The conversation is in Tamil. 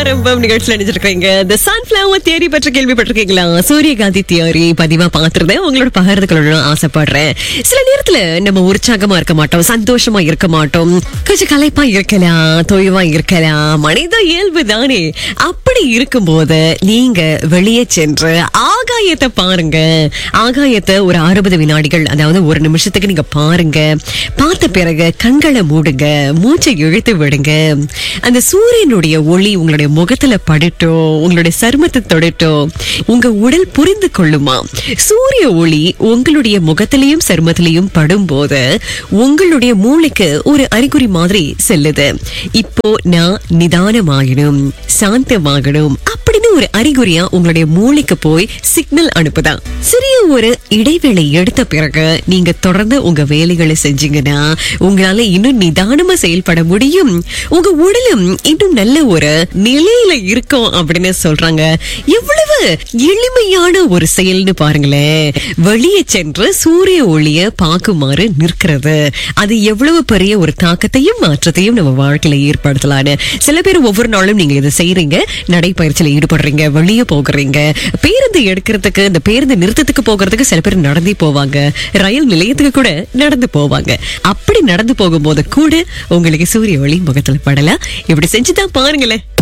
ஆரம்பம் நிகழ்ச்சியில் நினைச்சிருக்கீங்க இந்த சன்ஃபிளவர் தியரி பற்றி கேள்விப்பட்டிருக்கீங்களா சூரியகாந்தி தியரி பதிவா பார்த்திருந்தேன் உங்களோட பகிர்ந்துக்கணும்னு ஆசைப்படுறேன் சில நேரத்துல நம்ம உற்சாகமா இருக்க மாட்டோம் சந்தோஷமா இருக்க மாட்டோம் கொஞ்சம் களைப்பா இருக்கலாம் தொய்வா இருக்கலாம் மனித இயல்பு தானே அப்படி இருக்கும்போது நீங்க வெளியே சென்று ஆகாயத்தை பாருங்க ஆகாயத்தை ஒரு அறுபது வினாடிகள் அதாவது ஒரு நிமிஷத்துக்கு நீங்க பாருங்க பார்த்த பிறகு கண்களை மூடுங்க மூச்சை இழுத்து விடுங்க அந்த சூரியனுடைய ஒளி உங்களுடைய முகத்துல படட்டும் உங்களுடைய சருமத்தை தொடட்டும் உங்க உடல் புரிந்து கொள்ளுமா சூரிய ஒளி உங்களுடைய முகத்திலையும் சருமத்திலையும் படும்போது உங்களுடைய மூளைக்கு ஒரு அறிகுறி மாதிரி செல்லுது இப்போ நான் நிதானமாகணும் சாந்தமாகணும் அப்படின்னு ஒரு அறிகுறியா உங்களுடைய மூளைக்கு போய் சிக்னல் அனுப்புதா சிறிய ஒரு இடைவேளை எடுத்த பிறகு நீங்க தொடர்ந்து உங்க வேலைகளை செஞ்சீங்கன்னா உங்களால இன்னும் நிதானமா செயல்பட முடியும் உங்க உடலும் இன்னும் நல்ல ஒரு நிலையில இருக்கும் அப்படின்னு சொல்றாங்க எவ்வளவு எளிமையான ஒரு செயல்னு பாருங்களேன் வெளியே சென்று சூரிய ஒளிய பார்க்குமாறு நிற்கிறது அது எவ்வளவு பெரிய ஒரு தாக்கத்தையும் மாற்றத்தையும் நம்ம வாழ்க்கையில ஏற்படுத்தலான்னு சில பேர் ஒவ்வொரு நாளும் நீங்க இதை செய்யறீங்க நடைப்பயிற்சியில ஈடுபடுறீங்க வெளியே போகிறீங்க பேருந்து எடுக்கிறதுக்கு இந்த பேருந்து நிறுத்தத்துக்கு போகிறதுக்கு சில பேர் நடந்தே போவாங்க ரயில் நிலையத்துக்கு கூட நடந்து போவாங்க அப்படி நடந்து போகும்போது கூட உங்களுக்கு சூரிய ஒளி முகத்துல படலாம் இப்படி செஞ்சுதான் பாருங்களேன்